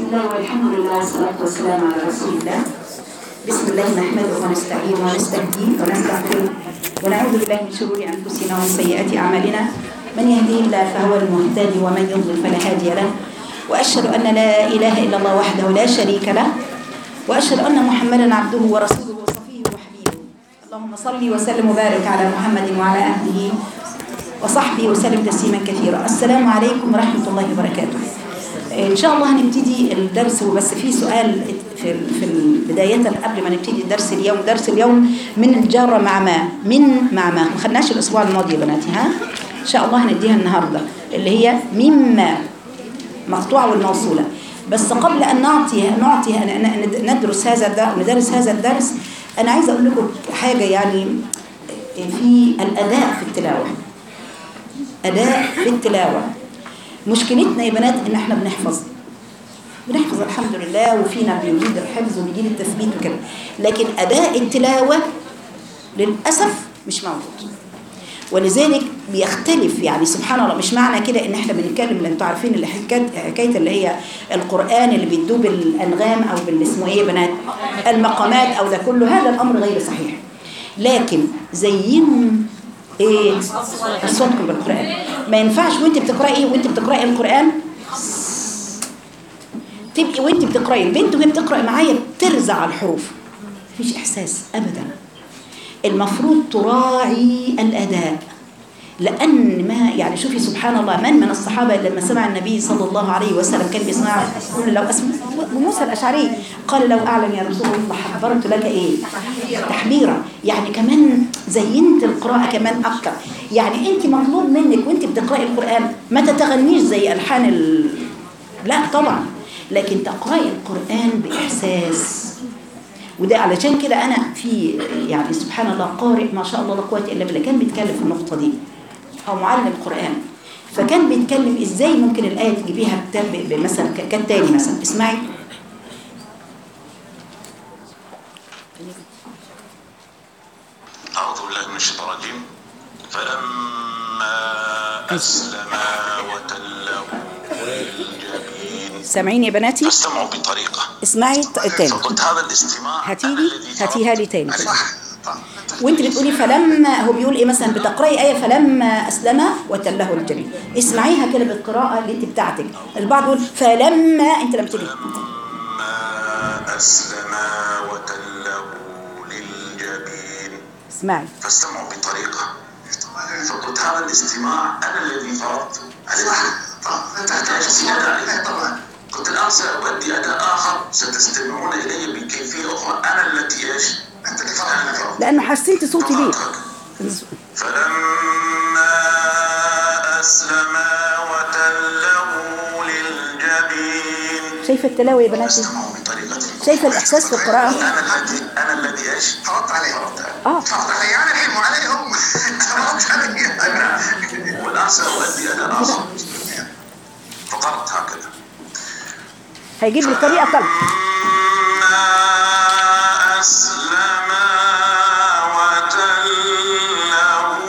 الله والحمد لله والصلاة والسلام على رسول الله بسم الله نحمده ونستعين ونستهديه ونستغفره ونعوذ بالله من شرور أنفسنا ومن سيئات أعمالنا من يهديه الله فهو المهتدي ومن يضلل فلا هادي له وأشهد أن لا إله إلا الله وحده لا شريك له وأشهد أن محمدا عبده ورسوله وصفيه وحبيبه اللهم صل وسلم وبارك على محمد وعلى أهله وصحبه وسلم تسليما كثيرا السلام عليكم ورحمة الله وبركاته إن شاء الله هنبتدي الدرس وبس في سؤال في في بداية قبل ما نبتدي درس اليوم درس اليوم من الجارة مع ما من مع ما ما خدناش الأسبوع الماضي يا بناتي ها إن شاء الله هنديها النهاردة اللي هي مما مقطوعة والموصولة بس قبل أن نعطي نعطي ندرس هذا الدرس ندرس هذا الدرس أنا عايزة أقول لكم حاجة يعني في الأداء في التلاوة أداء في التلاوة مشكلتنا يا بنات إن إحنا بنحفظ بنحفظ الحمد لله وفينا بيجيد الحفظ وبيجيد التثبيت وكده لكن أداء التلاوة للأسف مش موجود ولذلك بيختلف يعني سبحان الله مش معنى كده ان احنا بنتكلم اللي انتوا عارفين اللي حكايه حكايه اللي هي القران اللي بيدوب الانغام او بالاسمه ايه يا بنات المقامات او ده كله هذا الامر غير صحيح لكن زينوا ايه اصواتكم بالقران ما ينفعش وانت بتقراي وانت بتقراي القران تبقي وانت بتقراي البنت وهي بتقرا معايا بترزع الحروف مفيش احساس ابدا المفروض تراعي الاداء لان ما يعني شوفي سبحان الله من من الصحابه لما سمع النبي صلى الله عليه وسلم كان بيسمع يقول لو اسمع موسى الاشعري قال لو اعلم يا رسول الله حبرت لك ايه تحبيرا يعني كمان زينت القراءه كمان اكتر يعني انت مطلوب منك وانت بتقراي القران ما تتغنيش زي الحان ال... لا طبعا لكن تقراي القران باحساس وده علشان كده انا في يعني سبحان الله قارئ ما شاء الله لا قوه الا بالله كان بيتكلم في النقطه دي او معلم قران فكان بيتكلم ازاي ممكن الايه تجيبيها مثلا كالتالي مثلا اسمعي أعوذ بالله من الشيطان الرجيم فلما أسلما وتله للجبين سامعين يا بناتي فاستمعوا بطريقة اسمعي التاني فقلت هذا الاستماع هاتي أنا لي الذي هاتيها لي فرضت تاني عليه. طيب. وانت بتقولي فلما هو بيقول ايه مثلا بتقراي ايه فلما اسلم وتله الجبين اسمعيها كده بالقراءه اللي انت بتاعتك البعض يقول فلما انت لما تيجي فلما أسلما وتله للجبين اسمعي فاستمعوا بطريقة فقلت هذا الاستماع أنا الذي فرضت عليه طبعا تحتاج زيادة طبعا قلت الآن سأؤدي أداء آخر ستستمعون إلي بكيفية أخرى أنا التي إيش؟ أنت اللي فرضت لانه حسنت صوتي ليه فلما أسلما وتله للجبين شايفه التلاوه يا بناتي فاستمعوا بطريقة شايفه الاحساس في القراءه أنا الذي أنا الذي إيش؟ فرضت عليه فرضت عليه اه فرضت علي أنا الحين وعليهم فرضت علي والآن سأؤدي أداء آخر فقرأت هكذا هيجيب لي طريقه طلب فلما أسلما وتله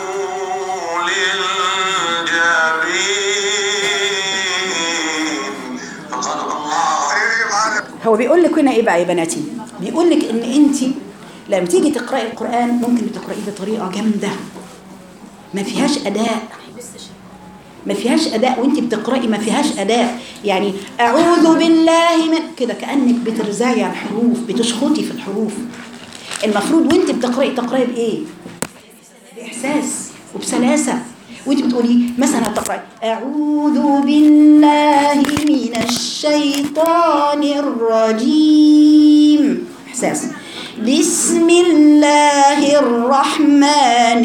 للجبين فقالوا الله هو بيقول لك هنا ايه بقى يا بناتي بيقول لك ان انت لما تيجي تقراي القران ممكن تقرايه بطريقه جامده ما فيهاش اداء ما فيهاش اداء وانت بتقراي ما فيهاش اداء يعني اعوذ بالله من كده كانك بترزعي على الحروف بتشخطي في الحروف المفروض وانت بتقراي تقراي بايه باحساس وبسلاسه وانت بتقولي مثلا تقراي اعوذ بالله من الشيطان الرجيم احساس بسم الله الرحمن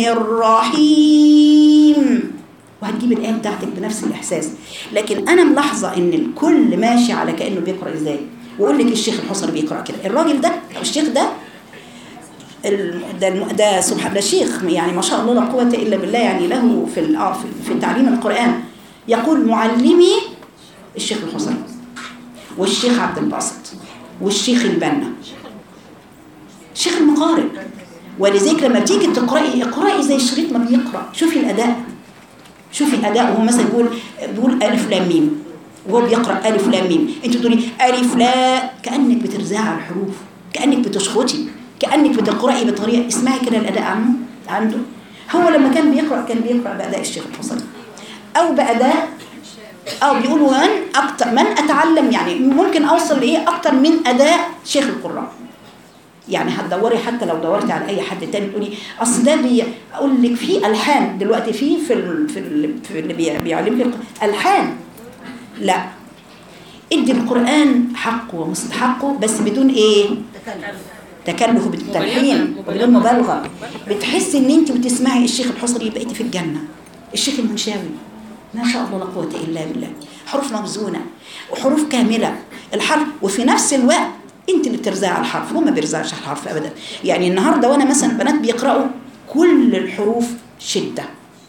الرحيم وهتجيب الايه بتاعتك بنفس الاحساس لكن انا ملاحظه ان الكل ماشي على كانه بيقرا ازاي واقول لك الشيخ الحصري بيقرا كده الراجل ده او الشيخ ده ال- ده الم- ده سبحان ده شيخ يعني ما شاء الله لا قوه الا بالله يعني له في ال- آه في- في تعليم القران يقول معلمي الشيخ الحصري والشيخ عبد الباسط والشيخ البنا الشيخ المقارئ ولذلك لما بتيجي تقراي اقراي زي الشريط ما بيقرا شوفي الاداء شوفي اداؤه مثلا بيقول بيقول الف لام ميم وهو بيقرا الف لام ميم انت تقولي الف لا كانك بترزعي على الحروف كانك بتشخطي كانك بتقراي بطريقه اسمعي كده الاداء عنه عنده هو لما كان بيقرا كان بيقرا باداء الشيخ الحصري او باداء او بيقولوا من اكتر من اتعلم يعني ممكن اوصل لايه اكتر من اداء شيخ القراء يعني هتدوري حتى لو دورتي على اي حد تاني تقولي اصل ده بي اقول لك في الحان دلوقتي في في ال في, ال في اللي بي- بيعلمك الق- الحان لا ادي القران حقه ومستحقه بس بدون ايه تكلف بالتلحين وبدون مبالغه بتحسي ان انت بتسمعي الشيخ الحصري بقيتي في الجنه الشيخ المنشاوي ما شاء الله لا قوه الا بالله حروف موزونه وحروف كامله الحرف وفي نفس الوقت انت اللي بترزعي على الحرف هو ما بيرزعش على الحرف ابدا يعني النهارده وانا مثلا بنات بيقراوا كل الحروف شده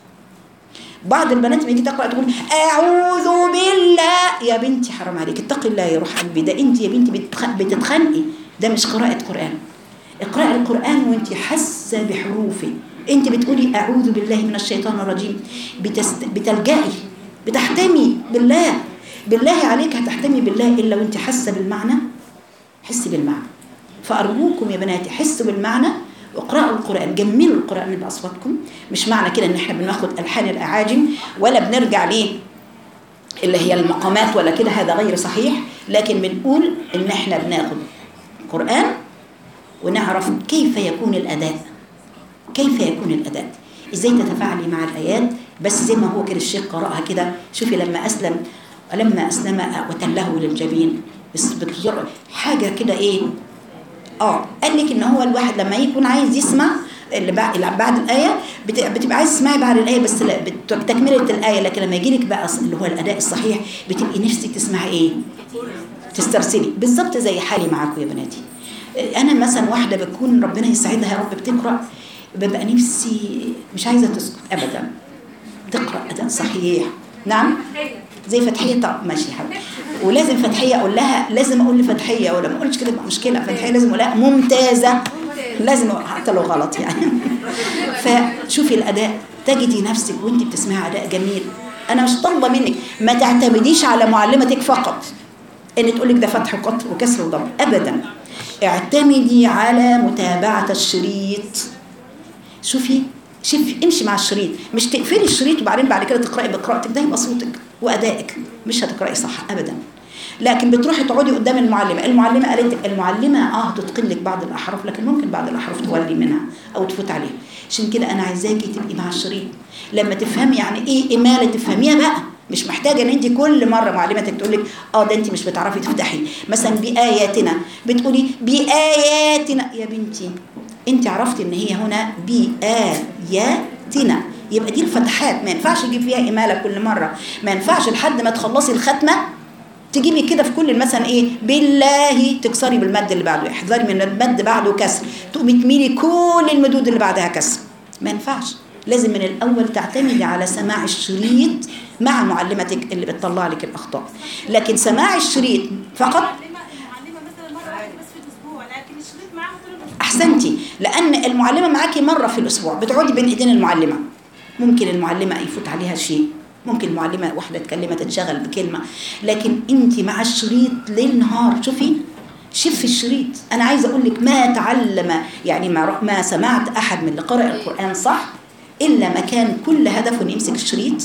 بعض البنات بيجي تقرا تقول اعوذ بالله يا بنتي حرام عليك اتقي الله يا روح قلبي ده انت يا بنتي بتخ- بتتخنقي ده مش قراءه قران اقراي القران وانت حاسه بحروفه انت بتقولي اعوذ بالله من الشيطان الرجيم بتست... بتلجئي بتحتمي بالله بالله عليك هتحتمي بالله الا وانت حاسه بالمعنى حسي بالمعنى فارجوكم يا بناتي حسوا بالمعنى واقرأوا القرآن جملوا القرآن بأصواتكم مش معنى كده ان احنا بناخد ألحان الأعاجم ولا بنرجع ليه اللي هي المقامات ولا كده هذا غير صحيح لكن بنقول ان احنا بناخد قرآن ونعرف كيف يكون الأداء كيف يكون الأداء ازاي تتفاعلي مع الآيات بس زي ما هو كده الشيخ قرأها كده شوفي لما أسلم لما أسلم وتله للجبين بس بتجر- حاجة كده ايه اه قال لك ان هو الواحد لما يكون عايز يسمع اللي بعد اللي بعد الايه بت- بتبقى عايز تسمعي بعد الايه بس لا بت- تكمله الايه لكن لما يجي لك بقى اللي هو الاداء الصحيح بتبقي نفسك تسمعي ايه تسترسلي بالظبط زي حالي معاكم يا بناتي انا مثلا واحده بتكون ربنا يسعدها يا رب بتقرا ببقى نفسي مش عايزه تسكت ابدا تقرا اداء صحيح نعم زي فتحيه طب ماشي يا حبيبي ولازم فتحيه اقول لها لازم اقول لفتحيه ولا ما اقولش كده يبقى مشكله فتحيه لازم اقول لها ممتازه لازم أقول- حتى لو غلط يعني فشوفي الاداء تجدي نفسك وانت بتسمعي اداء جميل انا مش طالبه منك ما تعتمديش على معلمتك فقط ان تقول لك ده فتح وقط وكسر وضم ابدا اعتمدي على متابعه الشريط شوفي شوفي امشي مع الشريط مش تقفلي الشريط وبعدين بعد كده تقراي بقراءتك ده يبقى صوتك وادائك مش هتقراي صح ابدا لكن بتروحي تقعدي قدام المعلمه المعلمه قالت لك- المعلمه اه تتقن لك بعض الاحرف لكن ممكن بعض الاحرف تولي منها او تفوت عليها عشان كده انا عايزاكي تبقي مع الشريط لما تفهمي يعني ايه اماله تفهميها بقى مش محتاجه ان انت كل مره معلمتك تقول لك اه ده انت مش بتعرفي تفتحي مثلا باياتنا بتقولي باياتنا يا بنتي انت عرفتي ان هي هنا باياتنا يبقى دي الفتحات ما ينفعش يجيب فيها اماله كل مره ما ينفعش لحد ما تخلصي الختمه تجيبي كده في كل مثلا ايه بالله تكسري بالمد اللي بعده احذري من المد بعده كسر تقومي تميلي كل المدود اللي بعدها كسر ما ينفعش لازم من الاول تعتمدي على سماع الشريط مع معلمتك اللي بتطلع لك الاخطاء لكن سماع الشريط فقط معلمة معلمة مثلا مرة واحدة بس في الأسبوع لكن الشريط معاها طول الأسبوع احسنتي لان المعلمه معاكي مره في الاسبوع بتقعدي بين ايدين المعلمه ممكن المعلمه يفوت عليها شيء ممكن معلمه واحده تكلمها تنشغل بكلمه لكن انت مع الشريط ليل نهار شوفي شوفي الشريط انا عايزه اقول لك ما تعلم يعني ما ما سمعت احد من اللي قرأ القران صح الا ما كان كل هدفه انه يمسك الشريط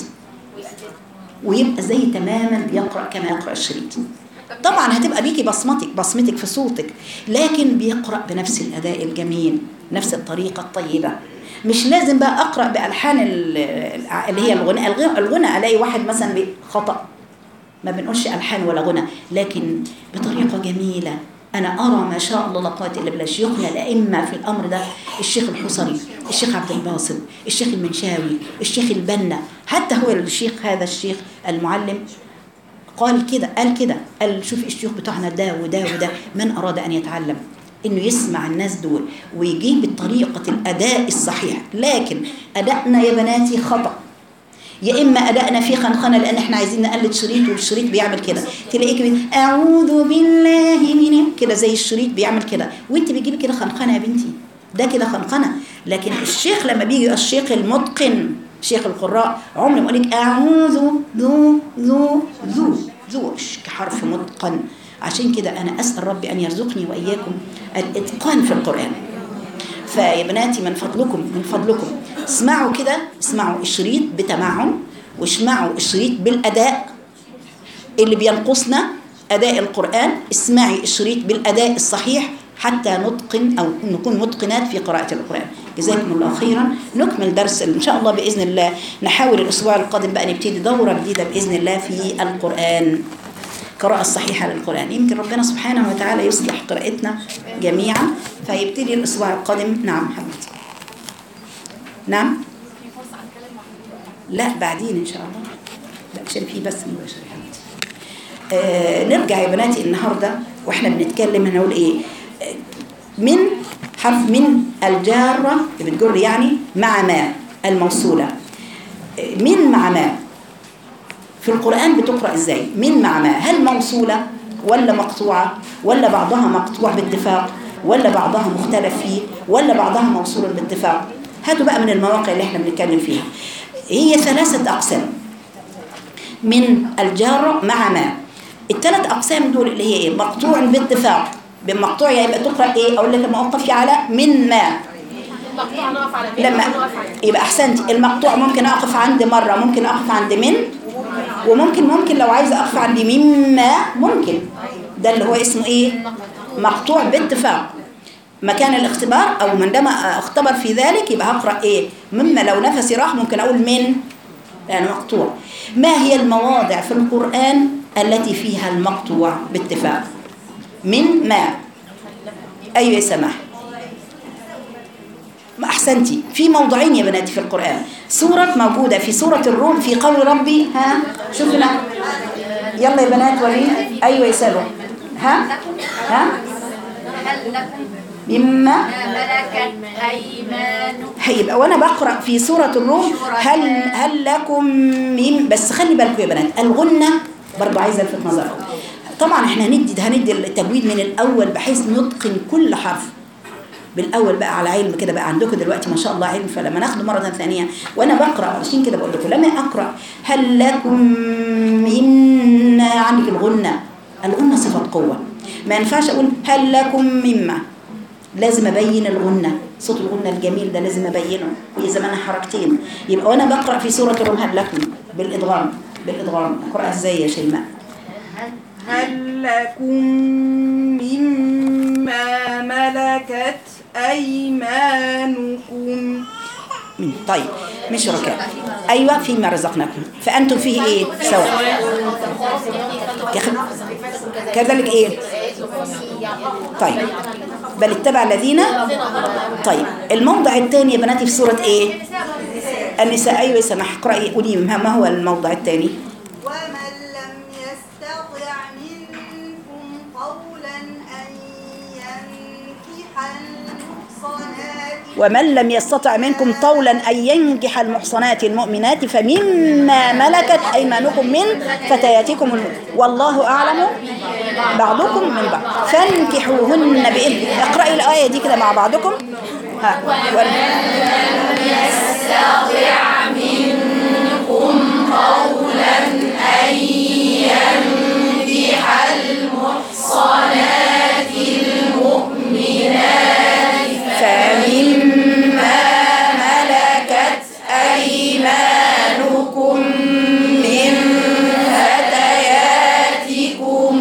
ويبقى زي تماما بيقرا كما يقرا الشريط طبعا هتبقى بيكي بصمتك بصمتك في صوتك لكن بيقرا بنفس الاداء الجميل نفس الطريقه الطيبه مش لازم بقى اقرا بالحان ال- الع- اللي هي الغنى الغ- الغنى الاقي واحد مثلا خطا ما بنقولش الحان ولا غنى لكن بطريقه جميله انا ارى ما شاء الله لا قوه الا بالله شيوخنا الائمه في الامر ده الشيخ الحصري الشيخ عبد الباسط الشيخ المنشاوي الشيخ البنا حتى هو الشيخ هذا الشيخ المعلم قال كده قال كده قال شوف الشيوخ بتوعنا ده وده وده من أراد أن يتعلم إنه يسمع الناس دول ويجيب بطريقة الأداء الصحيح لكن أدائنا يا بناتي خطأ يا إما أدائنا فيه خنخنة لأن إحنا عايزين نقلد شريط والشريط بيعمل كده تلاقيك بي- أعوذ بالله من كده زي الشريط بيعمل كده وأنت بتجيبي كده خنخنة يا بنتي ده كده خنخنة لكن الشيخ لما بيجي الشيخ المتقن شيخ القراء عمره ما يقول لك أعوذ ذو ذو ذو ذو حرف متقن عشان كده أنا أسأل ربي أن يرزقني وإياكم الإتقان في القرآن فيا بناتي من فضلكم من فضلكم اسمعوا كده اسمعوا الشريط بتمعن واسمعوا الشريط بالأداء اللي بينقصنا أداء القرآن اسمعي الشريط بالأداء الصحيح حتى نتقن أو نكون متقنات في قراءة القرآن جزاكم الله خيرا نكمل درس إن شاء الله بإذن الله نحاول الأسبوع القادم بقى نبتدي دورة جديدة بإذن الله في القرآن القراءة الصحيحة للقرآن يمكن ربنا سبحانه وتعالى يصلح قراءتنا جميعا فيبتدي الأسبوع القادم نعم حبيبتي نعم لا بعدين إن شاء الله لا عشان في بس مباشر يا حبيبتي آه نرجع يا بناتي النهارده واحنا بنتكلم هنقول ايه آه، من حرف من الجارة اللي بتجر يعني مع ما الموصولة آه، من مع ما في القرآن بتقرأ ازاي من مع ما هل موصولة ولا مقطوعة ولا بعضها مقطوع باتفاق ولا بعضها مختلف فيه ولا بعضها موصول باتفاق هاتوا بقى من المواقع اللي احنا بنتكلم فيها هي ثلاثة أقسام من الجارة مع ما الثلاث أقسام دول اللي هي إيه مقطوع باتفاق بالمقطوع يبقى تقرأ إيه أقول لك لما أوقف على من ما مقطوع نقف على بيت لما ونقف على يبقى أحسنت المقطوع ممكن أقف عند مرة ممكن أقف عند من وممكن ممكن لو عايزة أقف عند مما ممكن ده اللي هو اسمه إيه مقطوع باتفاق مكان الاختبار أو من دام اختبر في ذلك يبقى هقرأ إيه مما لو نفسي راح ممكن أقول من يعني مقطوع ما هي المواضع في القرآن التي فيها المقطوع باتفاق من ما أيوة يا سماح ما أحسنتي في موضعين يا بناتي في القرآن سورة موجودة في سورة الروم في قول ربي ها شوفنا يلا يا بنات ورينا أيوة يا سلوى ها ها هل لكم مما ما ملكت أيمانكم هيبقى وانا بقرا في سوره الروم هل هل لكم ميم بس خلي بالكم يا بنات الغنه برضه عايزه الفت نظركم طبعا احنا هندي هندي التجويد من الاول بحيث نتقن كل حرف بالاول بقى على علم كده بقى عندكم دلوقتي ما شاء الله علم فلما ناخده مره ثانيه وانا بقرا عشان كده بقول لكم لما اقرا هل لكم مما عندك الغنه الغنه صفه قوه ما ينفعش اقول هل لكم مما لازم ابين الغنه صوت الغنه الجميل ده لازم ابينه وهي زمانها حركتين يبقى وانا بقرا في سوره الروم هل لكم بالادغام بالادغام اقراها ازاي يا شيماء هل لكم مما ملكت أيمانكم مم. طيب مش ركاء ايوه فيما رزقناكم فانتم فيه ايه سواء يا أخي، كذلك ايه طيب بل اتبع الذين طيب الموضع الثاني يا بناتي في سوره ايه النساء ايوه يا سماح اقراي قولي ما ما هو الموضع الثاني ومن لم يستطع منكم قولا أن ينكح المحصنات ومن لم يستطع منكم طولا أن ينكح المحصنات المؤمنات فمما ملكت أيمانكم من فتياتكم الم... والله أعلم بعضكم من بعض فانكحوهن بإذن اقرأي الآية دي كده مع بعضكم ها فمما ملكت أيمانكم من فتياتكم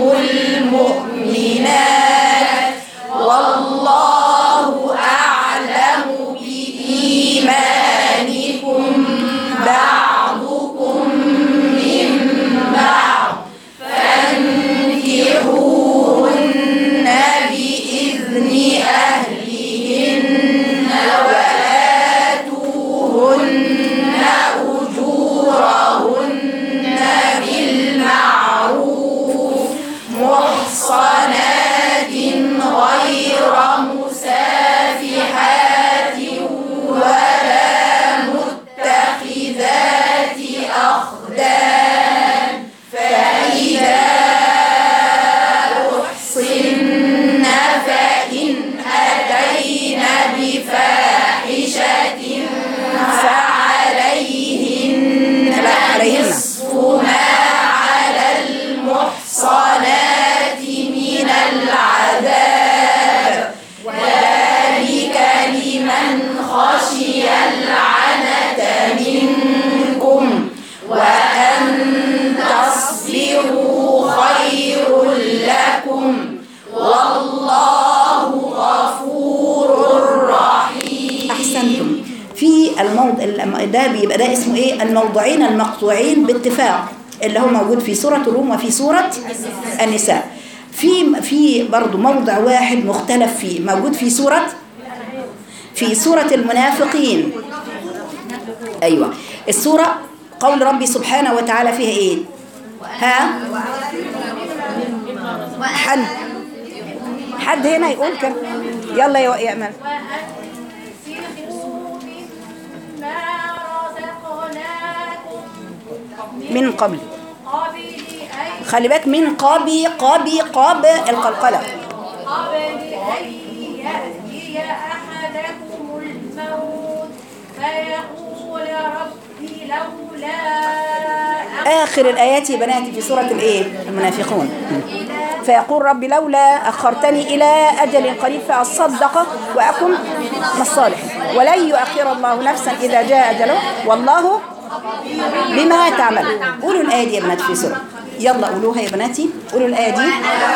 المؤمنات والله أعلم بإيمانكم بعضكم ده بيبقى ده اسمه ايه الموضعين المقطوعين باتفاق اللي هو موجود في سورة الروم وفي سورة النساء في في برضه موضع واحد مختلف فيه موجود في سورة في سورة المنافقين أيوة السورة قول ربي سبحانه وتعالى فيها إيه ها حد حد هنا يقول كده يلا يا يا أمل وأنفقوا مما رزقناكم من قبل قبل أن خلي بالك من قابي قابي قاب القلقلة قبل أن يأتي أحدكم الموت فيقول ربي لولا آخر الآيات يا بناتي في سورة الإيه المنافقون فيقول ربي لولا أخرتني إلى أجل قريب فأصدق وأكن من الصالح ولن يؤخر الله نفسا إذا جاء أجله والله بما تعمل قولوا الآية دي يا بنات في سورة يلا قولوها يا بناتي قولوا الآية دي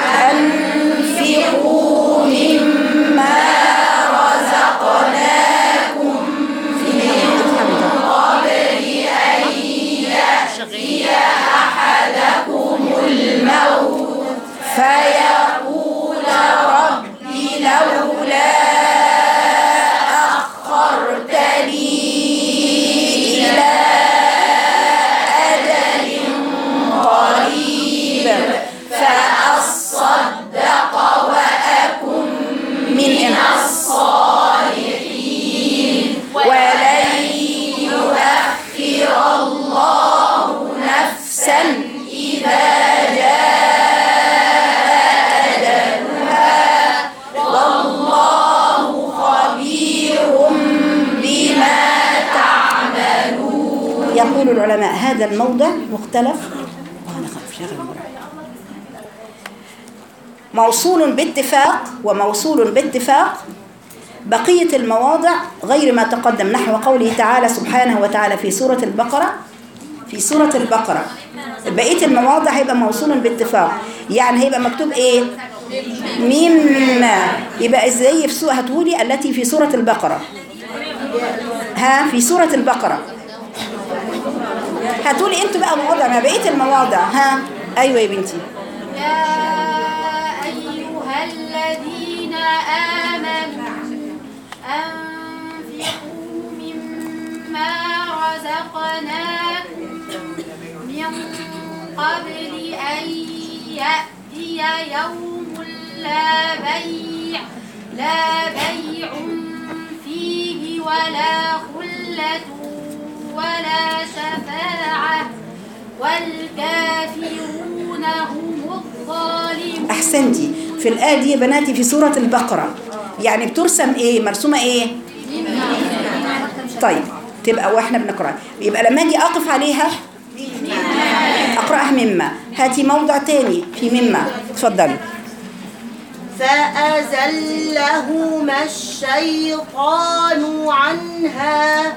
أنفقوا مما رزقناكم في الموت فيقول ربي لولا أخرتني إلى أجل قريب فأصدق وأكن من الصالحين ولن يؤخر الله نفسا إذا والله خبير بما تعملون يقول العلماء هذا الموضع مختلف أنا خايف شغل المرأة. موصول باتفاق وموصول باتفاق بقية المواضع غير ما تقدم نحو قوله تعالى سبحانه وتعالى في سورة البقرة في سورة البقرة بقية المواضع هيبقى موصول باتفاق يعني هيبقى مكتوب ايه مما يبقى ازاي في سورة هتقولي التي في سورة البقرة ها في سورة البقرة هتقولي انتوا بقى مواضع ما بقية المواضع ها ايوه يا بنتي يا أيها الذين آمنوا أنفقوا مما رزقناكم من قبل أن يأتي يوم لا بيع لا بيع فيه ولا خلة ولا شفاعة والكافرون هم الظالمون احسنتي في الآية دي يا بناتي في سورة البقرة يعني بترسم ايه مرسومة ايه طيب تبقى واحنا بنقرأ يبقى لما اجي اقف عليها اقرأها مما هاتي موضع تاني في مما اتفضلي فأزلهما الشيطان عنها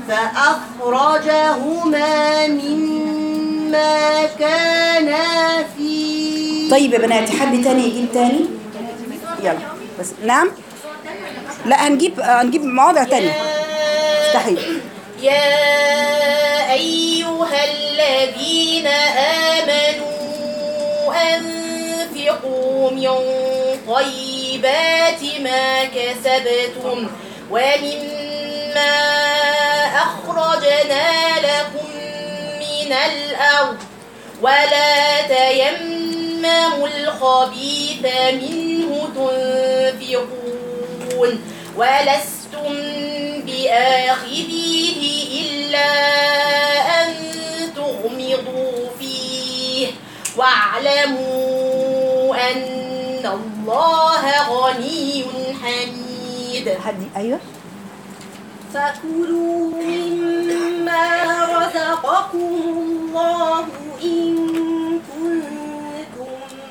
فأخرجهما مما كانا فيه طيب يا بناتي حد تاني يجيب تاني يلا بس نعم لا هنجيب آه، هنجيب مواضع تانية افتحي يا أيها الذين آمنوا أنفقوا من طيبات ما كسبتم ومما أخرجنا لكم من الأرض ولا تيمموا الخبيث منه تنفقون ولستم بآخذيه إلا أن تغمضوا فيه واعلموا أن الله غني حميد حد ايوه فكلوا مما رزقكم الله إن كنتم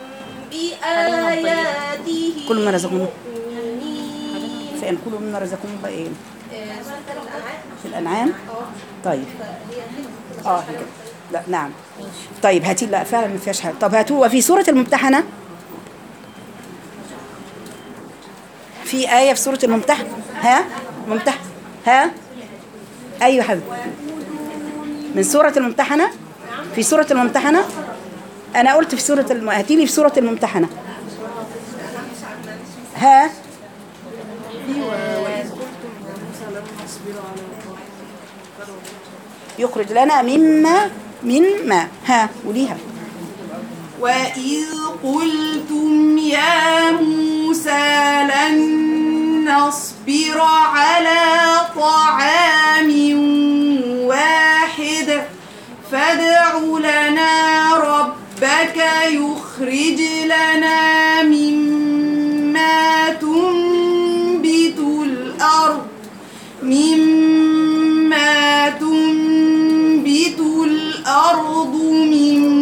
بآياته كل ما رزقكم مؤمنين. فإن كلوا مما رزقكم بقى ايه في الأنعام طيب اه هي كده. لا نعم طيب هاتي لا فعلا ما فيهاش حاجه طب هاتوا وفي سورة الممتحنة في آية في سورة الممتحنة ها ممتحنة ها أيوة حبيبي من سورة الممتحنة في سورة الممتحنة أنا قلت في سورة الم... هاتي لي في سورة الممتحنة ها يخرج لنا مما مما ها قوليها وإذ قلتم يا موسى لن نصبر على طعام واحد فادع لنا ربك يخرج لنا مما تنبت الأرض مما تنبت الأرض من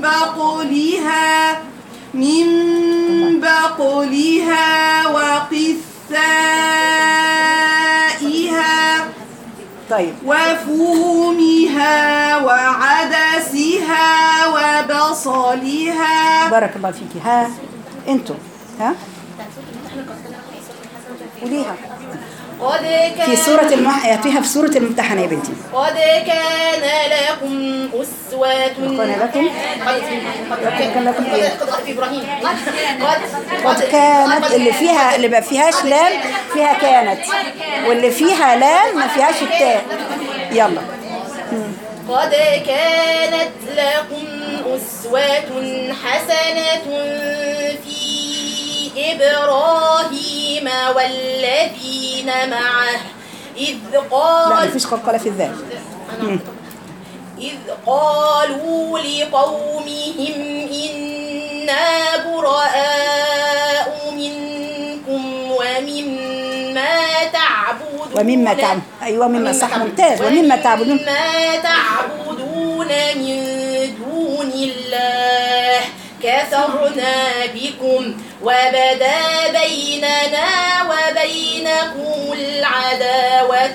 بقلها من بقلها وقثائها طيب وفومها وعدسها وبصلها بارك الله فيكي ها انتوا ها قوليها قد كان في سورة المح... يأتيها في سورة الممتحنة يا بنتي قد كان لكم أسوة كان لكم قد كان لكم إيه؟ قد في إبراهيم قد قد كانت اللي فيها اللي ما فيهاش لام فيها كانت واللي فيها لام ما فيهاش التاء يلا قد كانت لكم أسوة حسنة في إبراهيم والذين معه إذ لا قال مفيش قلقلة في الذال إذ قالوا لقومهم إنا براء منكم ومما تعبدون ومما تعمل أيوة مما صح ممتاز ومما تعبدون ومما تعبدون من دون الله كفرنا بكم وبدا بيننا وبينكم العداوة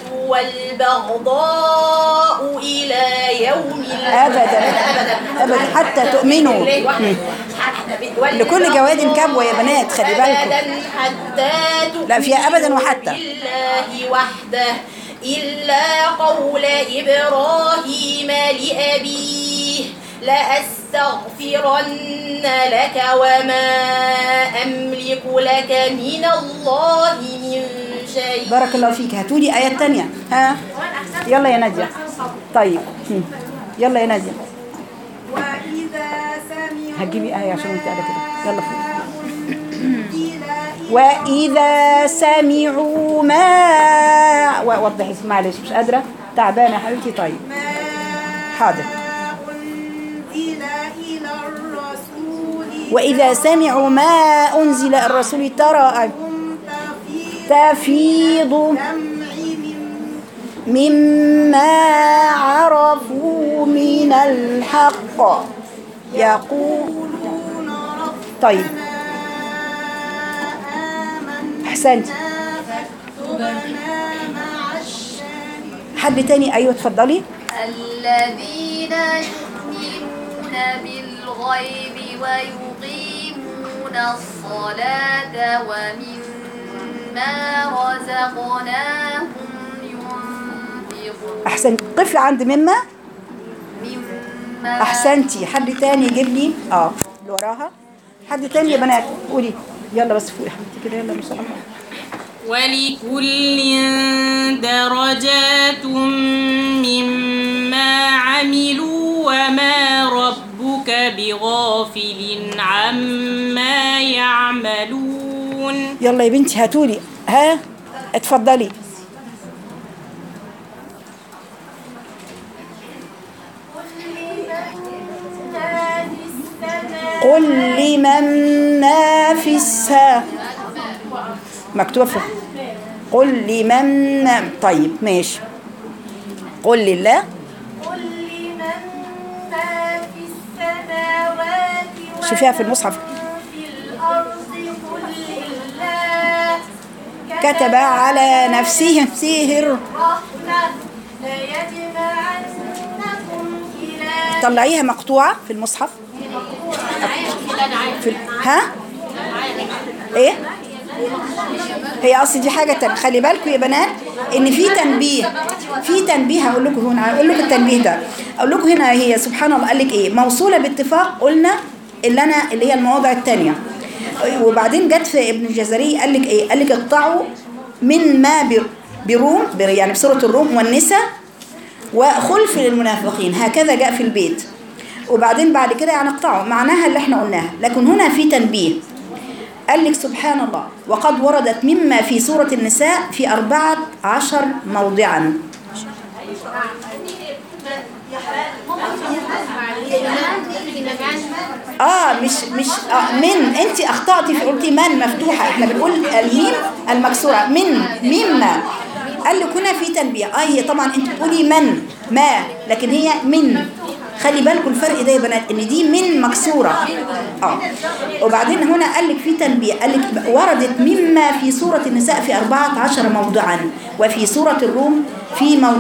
والبغضاء إلى يوم أبدا أبدا حتى تؤمنوا مم. لكل جواد كبوة يا بنات خلي بالكم أبدا حتى لا، فيها أبدا وحتى. بالله وحده إلا قول إبراهيم لأبيه لأستغفرن لك وما أملك لك من الله من شيء بارك الله فيك هاتوا لي آيات تانية ها يلا يا نادية طيب مم. يلا يا نادية وإذا سمعوا هتجيبي آية عشان انت قاعدة كده يلا فوق إلى وإذا سمعوا ما وضحي معلش مش قادرة تعبانة يا حبيبتي طيب حاضر أنزل إلى الرسول وإذا سمعوا ما أنزل الرسول ترى تفيض دمع من مما عرفوا من الحق يقول طيب أحسنت حد تاني أيوة اتفضلي الذين يؤمنون بالغيب ويقيمون الصلاة ومما رزقناهم ينفقون أحسنت قفي عند مما مما أحسنتي حد تاني يجيب لي اه اللي وراها حد تاني يا بنات قولي يلا بس فوقي يا حبيبتي كده يلا ما شاء الله ولكل درجات مما عملوا وما ربك بغافل عما يعملون يلا يا بنتي هاتولي ها اتفضلي قل لمن ما في السماء مكتوب في قل لمن ما طيب ماشي قل لله قل لمن ما في السماوات شوفيها في المصحف في الأرض قل لله كتب على نفسه سهر الرحمة ليجمعنكم إلى طلعيها مقطوعة في المصحف في ال- ها ايه هي اصل دي حاجه تانية خلي بالكم يا بنات ان في تنبيه في تنبيه هقول لكم هنا هقول لكم التنبيه ده اقول لكم هنا هي سبحان الله قال لك ايه موصوله باتفاق قلنا اللي انا اللي هي المواضع الثانيه وبعدين جت في ابن الجزري قال لك ايه قال لك اقطعوا من ما بر- بروم بر- يعني بسوره الروم والنساء وخلف للمنافقين هكذا جاء في البيت وبعدين بعد كده يعني اقطعوا معناها اللي احنا قلناها لكن هنا في تنبيه قال لك سبحان الله وقد وردت مما في سورة النساء في أربعة عشر موضعا اه مش مش آه من انت اخطأتي في قلتي من مفتوحة احنا بنقول الميم المكسورة من مما قال لك هنا في تنبيه اه هي طبعا انت بتقولي من ما لكن هي من خلي بالكم الفرق ده يا بنات ان دي من مكسورة اه وبعدين هنا قال لك في تنبيه قال لك وردت مما في سورة النساء في 14 موضعا وفي سورة الروم في موضع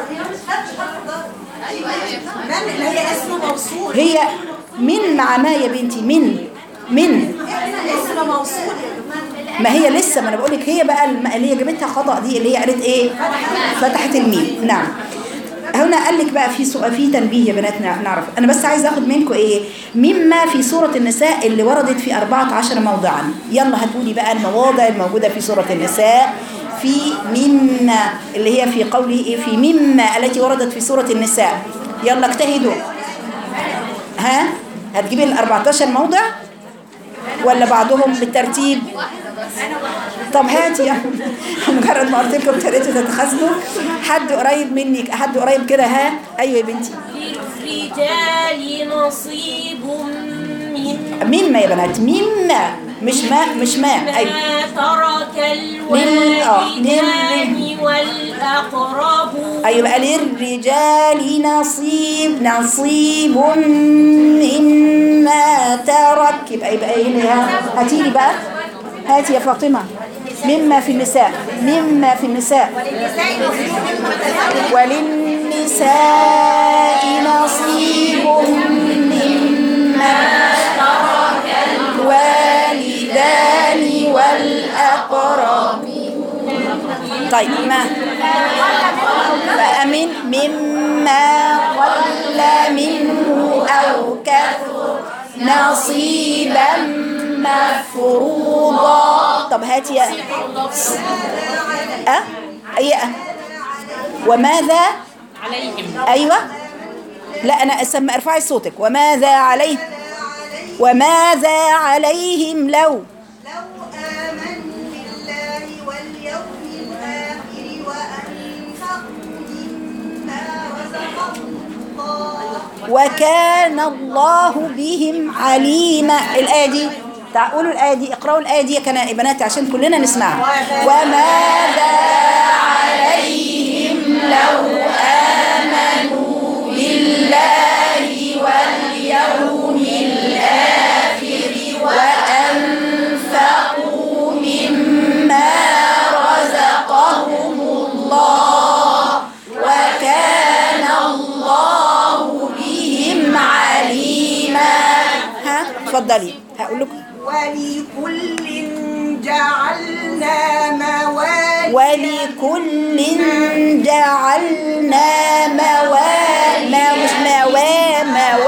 من اللي هي اسم موصول هي من مع ما يا بنتي من من اسم موصول ما هي لسه ما انا بقول لك هي بقى الم- اللي هي جابتها خطأ دي اللي هي قالت ايه فتحت الميم نعم هنا قال لك بقى في سؤال في تنبيه يا بنات نع- نعرف انا بس عايزه اخد منكم ايه مما في سوره النساء اللي وردت في 14 موضعا يلا هاتولي بقى المواضع الموجوده في سوره النساء في مما اللي هي في قوله ايه في مما التي وردت في سوره النساء يلا اجتهدوا ها هتجيبي ال 14 موضع ولا بعضهم بالترتيب طب هاتي يعني مجرد ما قلت لكم ابتديتوا تتخاذلوا حد قريب منك حد قريب كده ها ايوه يا بنتي للرجال نصيب مما يا بنات مما مش ما مش ما ايوه مما ترك لل- آه، الوالدان والأقربون ايوه بقى للرجال نصيب نصيب مما ترك يبقى يبقى ايه هنا هاتي لي بقى هاتي يا فاطمه مما في النساء مما في النساء وللنساء نصيب مما ترك الوالدان والأقربون طيب ما فأمن مما قل منه أو كثر نصيبا مفروضا طب هاتي يا أه؟ أي أه؟ وماذا عليهم أيوة لا أنا أسمى ارفعي صوتك وماذا عليه وماذا عليهم لو لو آمنوا بالله واليوم الآخر وأنفقوا مما رزقهم الله وكان الله بهم عليما الآية دي تعالوا الآية دي اقرأوا الآية دي يا كنا- يا بنات عشان كلنا نسمعها وماذا عليهم لو آمنوا بالله واليوم الآخر وأنفقوا مما رزقهم الله وكان الله بهم عليما ها اتفضلي هقول لكم ولكل جعلنا موالي ولكل جعلنا موالي ما مش موالي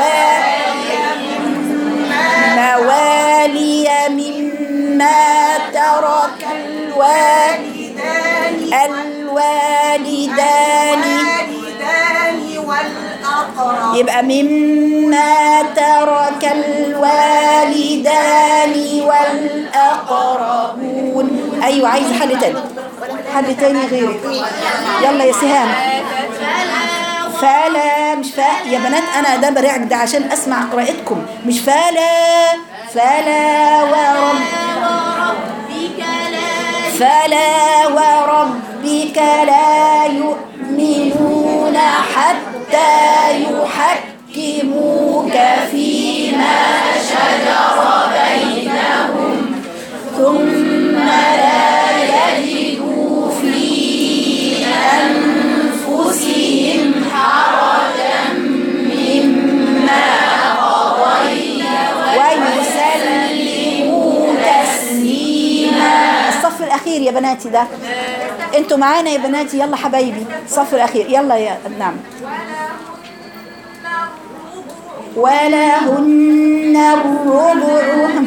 موالي مما ترك الوالدان الوالدان الوالدان والأقرب يبقى مما ترك الوالدان والأقربون أيوة عايز حل تاني حل تاني غيرك يلا يا سهام فلا مش فا يا بنات أنا ده برعك ده عشان أسمع قراءتكم مش فلا فلا ورب فلا وربك لا يؤمنون حتى يحكموك فيما شجر بينهم ثم لا يجدوا في أنفسهم حرجا مما قضيت ويسلموا تسليما الصف الأخير يا بناتي ده انتوا معانا يا بناتي يلا حبايبي الصف الأخير يلا يا نعم ولهن الربع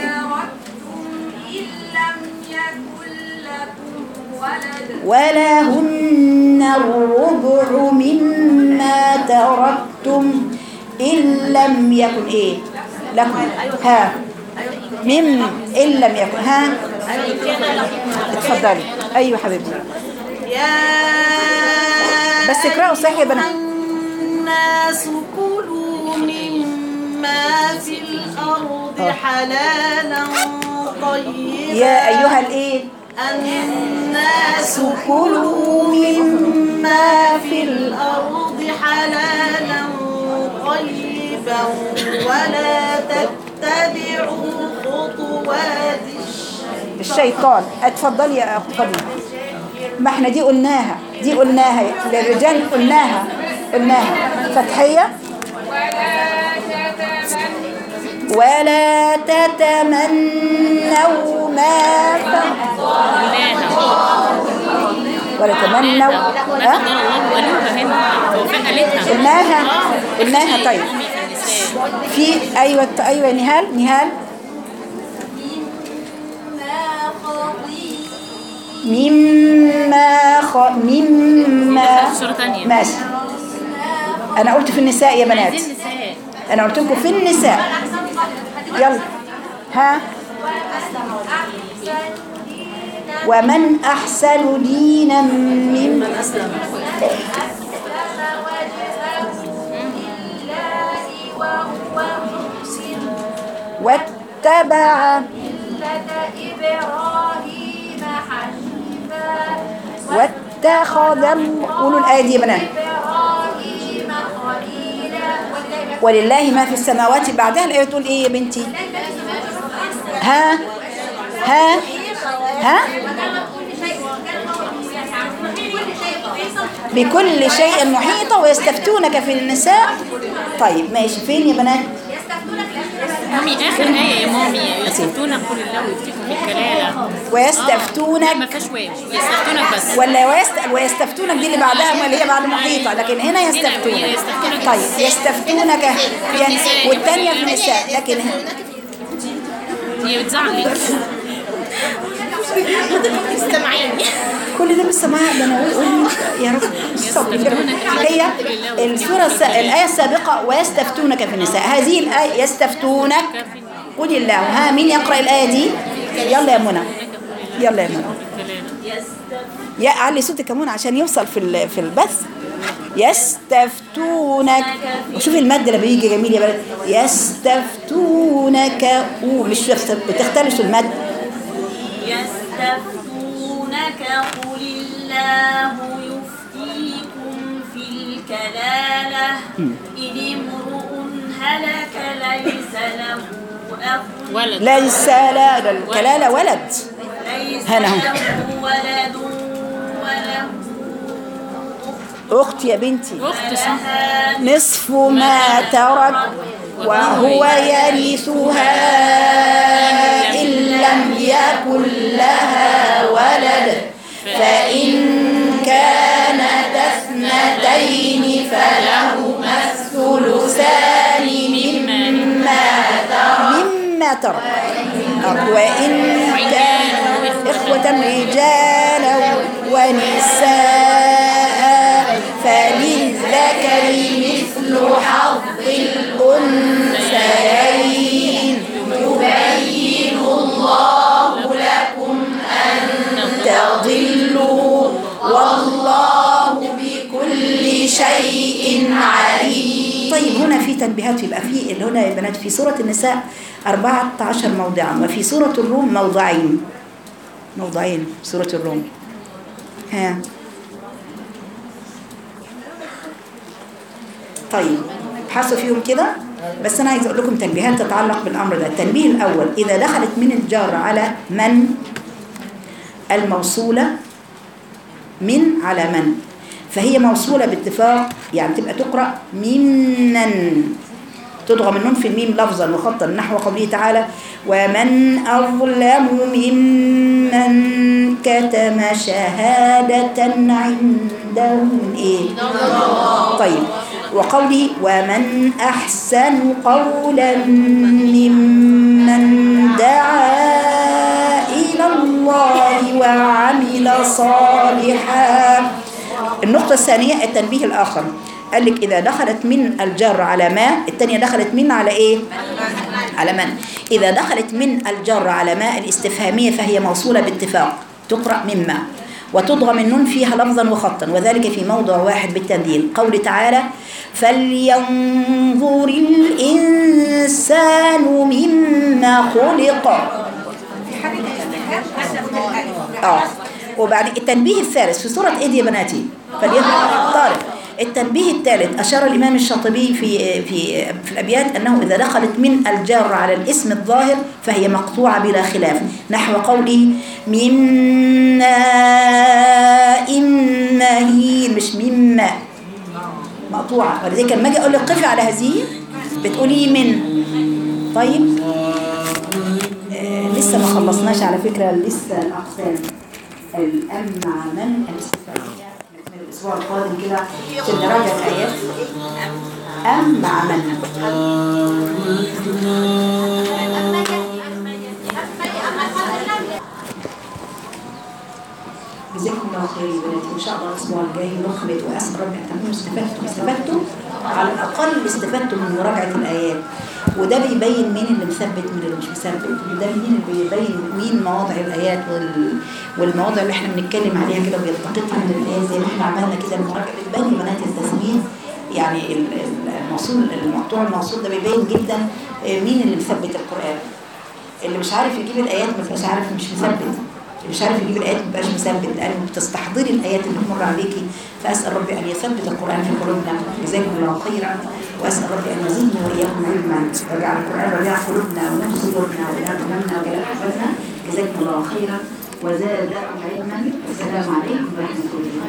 إن لم يكن لكم ولد ولهن الربع مما تركتم إن لم يكن إيه لكم ها مم إن لم يكن ها اتفضلي أيوة حبيبتي يا بس اقرأوا صحيح يا بنات الناس كلوا مما في الأرض حلالا طيبا يا أيها الإيه الناس كلوا مما في الأرض حلالا طيبا ولا تتبعوا خطوات الشيطان اتفضلي يا أخت فاطمة ما احنا دي قلناها دي قلناها للرجال قلناها قلناها فتحية ولا تتمنوا ما ف- ولا تمنوا ها قالوها هنا توفيق قالتها قلناها قلناها طيب في ايوه ايوه نهال نهال مما خ... مما صورة تانية ماشي انا قلت في النساء يا بنات عايزين نساء انا قلت لكم في النساء يلا ها ومن احسن دينا ممن واتبع إبراهيم حنيفا واتخذ ال- قولوا الآية دي يا بنات إبراهيم خليلا ولله ما في السماوات بعدها الآية تقول إيه يا بنتي ها ها ها بكل شيء محيطة ويستفتونك في النساء طيب ماشي فين يا بنات مامي اخر آية يا مامي يستفتونك قل الله ويفتيكم بالكلالة ويستفتونك ما فيهاش واو يستفتونك بس ولا ويست... ويستفتونك دي اللي بعدها ما اللي هي بعد محيطة لكن هنا يستفتونك يستفتونك. طيب يستفتونك يعني والثانية في النساء لكن هي بتزعلك استمعيني كل ده بالسماع ده انا اقول أقول يا رب الصبر يا رب. هي السوره الس... الايه السابقه ويستفتونك في النساء هذه الايه يستفتونك قل الله ها مين يقرا الايه دي يلا يا منى يلا يا منى يا علي صوتك يا منى عشان يوصل في ال- في البث يستفتونك وشوفي المد لما بيجي جميل يا بنات يستفتونك ومش بتختلسوا المد يستفتونك قل الله يفتيكم في الكلالة إن امرؤ هلك ليس له أخ ولد ليس لا ده الكلاله ولد ليس هنا أهو. له ولد وله اخت يا بنتي اخت صح نصف ما ترك وهو يرثها إن لم يكن لها ولد فإن كانت اثنتين فلهما الثلثان مما ترك مما ترك وإن كانوا إخوة رجالا ونساء فللذكر مثل حظ الأنثيين يبين الله لكم أن تضلوا والله بكل شيء عليم طيب هنا في تنبيهات يبقى في اللي هنا يا بنات في سورة النساء 14 موضعا وفي سورة الروم موضعين موضعين سورة الروم ها طيب ابحثوا فيهم كده بس انا عايز اقول لكم تنبيهات تتعلق بالامر ده التنبيه الاول اذا دخلت من الجار على من الموصوله من على من فهي موصوله باتفاق يعني تبقى تقرا ممن تضغم النون في الميم لفظا وخطا نحو قوله تعالى ومن أظلم ممن كتم شهادة عنده من إيه طيب وقوله ومن أحسن قولا ممن دعا إلى الله وعمل صالحا النقطة الثانية التنبيه الآخر قال لك إذا دخلت من الجر على ما الثانية دخلت من على إيه؟ على من إذا دخلت من الجر على ما الاستفهامية فهي موصولة باتفاق تقرأ مما وتضغم النون فيها لفظا وخطا وذلك في موضع واحد بالتنزيل قول تعالى فلينظر الإنسان مما خلق اه وبعد التنبيه الثالث في سورة ايدي يا بناتي فلينظر طارق التنبيه الثالث أشار الإمام الشاطبي في في في الأبيات أنه إذا دخلت من الجار على الاسم الظاهر فهي مقطوعة بلا خلاف نحو قوله من ماء مهين مش من ماء مقطوعة ولذلك لما أجي أقول لك قفي على هذه بتقولي من طيب آه لسه ما خلصناش على فكرة لسه الأقسام الأم مع من الاستفهامية من الأسبوع القادم كده عشان نراجع الآيات أم مع من جزاكم الله خير يا بناتي ان شاء الله الاسبوع الجاي نخبط واسال ربي ان تكونوا استفدتم استفدتم على الاقل استفدتم من مراجعه الايات وده بيبين مين اللي مثبت مين اللي مش مثبت وده مين اللي بيبين مين مواضع الايات وال... والمواضع اللي احنا بنتكلم عليها كده وبيلتقطها من الايات زي ما احنا عملنا كده المراجعه بتبين بنات التثبيت يعني ال- ال- الموصول المقطوع الموصول ده بيبين جدا مين اللي مثبت القران اللي مش عارف يجيب الايات ما بيبقاش عارف مش مثبت اللي مش عارف يجيب الايات ما بيبقاش مثبت لانه بتستحضري الايات اللي بتمر عليكي فاسال ربي ان يثبت القران في قلوبنا جزاكم الله خيرا واسال ربي ان يزيدني واياكم علما ويجعل القران ربيع قلوبنا ونور صدورنا ويجعل همنا ويجعل حفظنا جزاكم الله خيرا وزادكم علما والسلام عليكم ورحمه الله